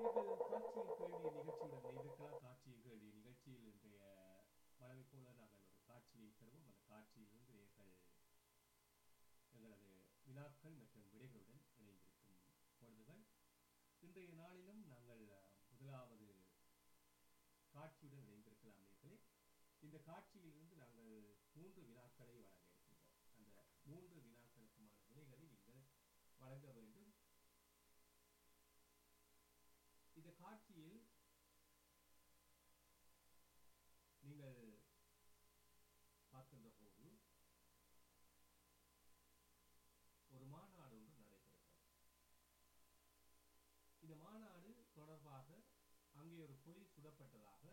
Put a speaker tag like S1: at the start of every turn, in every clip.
S1: நேர்கள் காட்சியில் கேள்வி நிகழ்ச்சியுடன் இணைந்திருக்கலாம் காட்சியில் கேள்வி நிகழ்ச்சியில் இன்றைய வழமை போல நாங்கள் ஒரு காட்சியை தருவோம் அந்த காட்சியிலிருந்து நேர்கள் எங்களது வினாக்கள் மற்றும் விடைகளுடன் இணைந்திருக்கும் பொழுதுகள் இன்றைய நாளிலும் நாங்கள் அஹ், முதலாவது காட்சியுடன் இணைந்திருக்கலாம் நேர்களே இந்த காட்சியிலிருந்து நாங்கள் மூன்று வினாக்களை வழங்க இருக்கின்றோம் அந்த மூன்று வினாக்களுக்குமான விடைகளை நீங்கள் வழங்க வேண்டும் இந்த காட்சியில் நீங்கள் பார்க்கின்ற போது ஒரு மாநாடு ஒன்று நடைபெறுகிறது இந்த மாநாடு தொடர்பாக அங்கே ஒரு போலீஸ் சுடப்பட்டதாக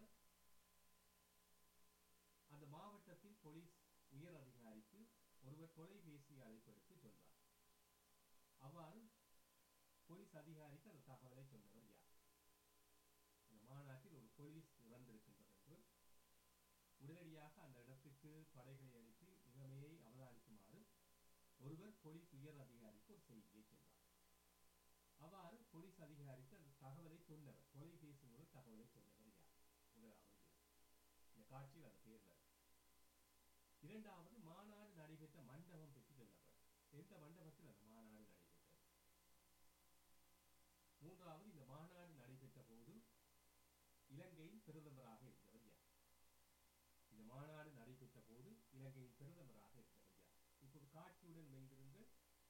S1: அந்த மாவட்டத்தின் போலீஸ் உயர் அதிகாரிக்கு ஒருவர் தொலைபேசி அழைப்பெடுத்து சொல்வார் அவ்வாறு போலீஸ் அதிகாரிக்கு அந்த தகவலை சொன்னவர் யார் அந்த மாநாட்டில் ஒரு போலீஸ் இறந்திருக்கின்றது என்று உடனடியாக அந்த இடத்துக்கு படைகளை அனுப்பி நிலைமையை அவதானிக்குமாறு ஒருவர் போலீஸ் உயர் அதிகாரிக்கு ஒரு செய்தியை சொல்வார் அவ்வாறு போலீஸ் அதிகாரிக்கு அந்த தகவலை சொன்னவர் தொலைபேசி மூலம் தகவலை சொன்னவர் யார் முதலாவது கேள்வி. இந்த காட்சியில் அது பேர் வரும் இரண்டாவது மாநாடு நடைபெற்ற மண்டபம் பற்றி சொல்லப்படும் எந்த மண்டபத்தில் அந்த மாநாடு நடைபெற்றது மூன்றாவது இந்த மாநாடு நடைபெற்ற போது இலங்கையின் பிரதமராக இருந்தவர் யார் இந்த மாநாடு நடைபெற்ற போது இலங்கையின் பிரதமராக இருந்தவர் யார் இப்போது காட்சியுடன் இணைந்திருங்கள்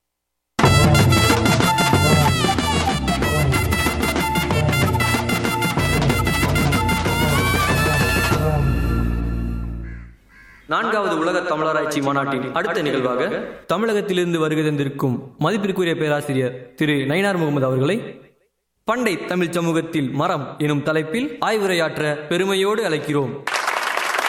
S2: நான்காவது உலக தமிழராய்ச்சி மாநாட்டின் அடுத்த நிகழ்வாக தமிழகத்திலிருந்து வருகை தந்திருக்கும் மதிப்பிற்குரிய பேராசிரியர் திரு நயினார் முகமது அவர்களை பண்டை தமிழ் சமூகத்தில் மரம் எனும் தலைப்பில் ஆய்வுரையாற்ற பெருமையோடு அழைக்கிறோம்